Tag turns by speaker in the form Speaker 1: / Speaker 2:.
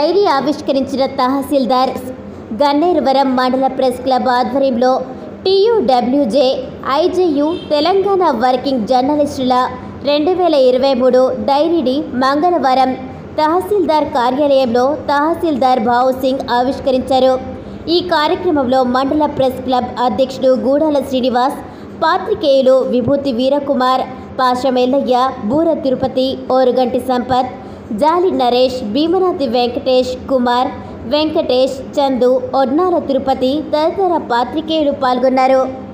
Speaker 1: dairy ఆవిష్కరించిన తహసీల్దార్ గన్నేరువరం మండల press club ఆధ్వర్యంలో టీయూడబ్ల్యూజే ఐజేయు తెలంగాణ వర్కింగ్ జర్నలిస్టుల రెండు వేల ఇరవై మూడు డైరీని మంగళవారం తహసీల్దార్ కార్యాలయంలో తహసీల్దార్ భావు సింగ్ ఆవిష్కరించారు ఈ కార్యక్రమంలో మండల ప్రెస్ క్లబ్ అధ్యక్షుడు గూడాల శ్రీనివాస్ పాత్రికేయులు విభూతి వీరకుమార్ పాషమెల్లయ్య బూర తిరుపతి ఓరుగంటి సంపత్ జాలి నరేష్ భీమనాథి వెంకటేష్ కుమార్ వెంకటేష్ చందు ఒడ్నాల తిరుపతి తదితర పాత్రికేయులు పాల్గొన్నారు